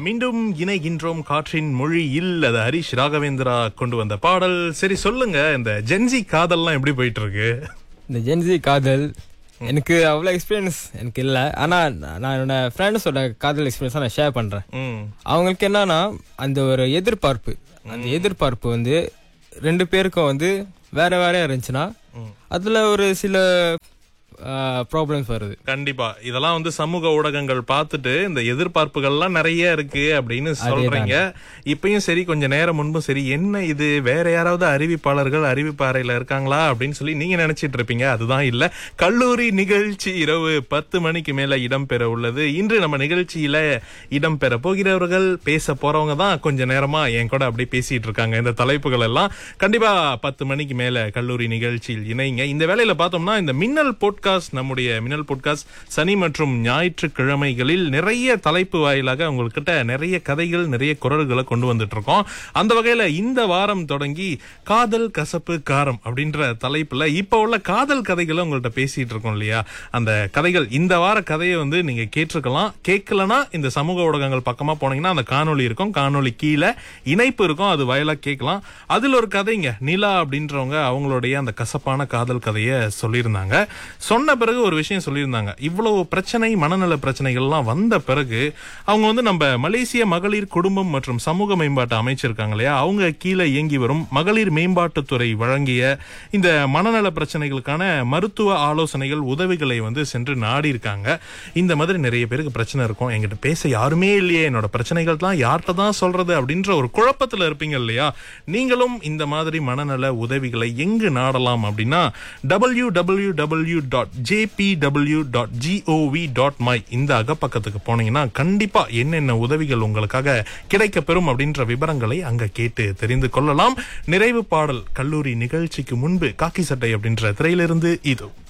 மீண்டும் இணைகின்றோம் காற்றின் மொழியில் அது ஹரிஷ் ராகவேந்திரா கொண்டு வந்த பாடல் சரி சொல்லுங்க இந்த ஜென்சி காதல்லாம் எப்படி போயிட்டு இருக்கு இந்த ஜென்சி காதல் எனக்கு அவ்வளோ எக்ஸ்பீரியன்ஸ் எனக்கு இல்லை ஆனால் நான் என்னோட ஃப்ரெண்ட்ஸோட காதல் எக்ஸ்பீரியன்ஸை நான் ஷேர் பண்ணுறேன் ம் அவங்களுக்கு என்னன்னா அந்த ஒரு எதிர்பார்ப்பு அந்த எதிர்பார்ப்பு வந்து ரெண்டு பேருக்கும் வந்து வேற வேறையா இருந்துச்சுன்னா அதில் ஒரு சில ப்ராப்ளம்ஸ் வருது கண்டிப்பா இதெல்லாம் வந்து சமூக ஊடகங்கள் பார்த்துட்டு இந்த எதிர்பார்ப்புகள்லாம் நிறைய இருக்கு அப்படின்னு சொல்றீங்க இப்பயும் சரி கொஞ்ச நேரம் முன்பும் சரி என்ன இது வேற யாராவது அறிவிப்பாளர்கள் அறிவிப்பாறையில இருக்காங்களா அப்படின்னு சொல்லி நீங்க நினைச்சிட்டு இருப்பீங்க அதுதான் இல்ல கல்லூரி நிகழ்ச்சி இரவு பத்து மணிக்கு மேல இடம்பெற உள்ளது இன்று நம்ம நிகழ்ச்சியில இடம்பெற போகிறவர்கள் பேச போறவங்க தான் கொஞ்ச நேரமா என் கூட அப்படி பேசிட்டு இருக்காங்க இந்த தலைப்புகள் எல்லாம் கண்டிப்பா பத்து மணிக்கு மேல கல்லூரி நிகழ்ச்சியில் இணைங்க இந்த வேலையில பார்த்தோம்னா இந்த மின்னல் போட்காஸ்ட் நம்முடைய மின்னல் போட்காஸ்ட் சனி மற்றும் ஞாயிற்றுக்கிழமைகளில் நிறைய தலைப்பு வாயிலாக உங்ககிட்ட நிறைய கதைகள் நிறைய குரல்களை கொண்டு வந்துட்டு இருக்கோம் அந்த வகையில இந்த வாரம் தொடங்கி காதல் கசப்பு காரம் அப்படின்ற தலைப்புல இப்ப உள்ள காதல் கதைகளை உங்கள்ட்ட பேசிட்டு இருக்கோம் இல்லையா அந்த கதைகள் இந்த வார கதையை வந்து நீங்க கேட்டிருக்கலாம் கேட்கலனா இந்த சமூக ஊடகங்கள் பக்கமா போனீங்கன்னா அந்த காணொளி இருக்கும் காணொளி கீழே இணைப்பு இருக்கும் அது வயலா கேட்கலாம் அதுல ஒரு கதைங்க நிலா அப்படின்றவங்க அவங்களுடைய அந்த கசப்பான காதல் கதையை சொல்லியிருந்தாங்க சொன்ன பிறகு ஒரு விஷயம் சொல்லியிருந்தாங்க இவ்வளவு பிரச்சனை மனநல பிரச்சனைகள்லாம் வந்த பிறகு அவங்க வந்து நம்ம மலேசிய மகளிர் குடும்பம் மற்றும் சமூக மேம்பாட்டு அமைச்சிருக்காங்க இல்லையா அவங்க கீழே இயங்கி வரும் மகளிர் மேம்பாட்டுத்துறை வழங்கிய இந்த மனநல பிரச்சனைகளுக்கான மருத்துவ ஆலோசனைகள் உதவிகளை வந்து சென்று நாடி இருக்காங்க இந்த மாதிரி நிறைய பேருக்கு பிரச்சனை இருக்கும் என்கிட்ட பேச யாருமே இல்லையே என்னோட பிரச்சனைகள் தான் யார்கிட்ட தான் சொல்றது அப்படின்ற ஒரு குழப்பத்துல இருப்பீங்க இல்லையா நீங்களும் இந்த மாதிரி மனநல உதவிகளை எங்கு நாடலாம் அப்படின்னா W W W dot JPW dot GOV dot my இந்த அகப்பக்கத்துக்கு போனீங்கன்னா கண்டிப்பா என்னென்ன உதவிகள் உங்களுக்காக கிடைக்க பெறும் அப்படின்ற விவரங்களை அங்க கேட்டு தெரிந்து கொள்ளலாம் நிறைவு பாடல் கல்லூரி நிகழ்ச்சிக்கு முன்பு காக்கி சட்டை அப்படின்ற திரையிலிருந்து இது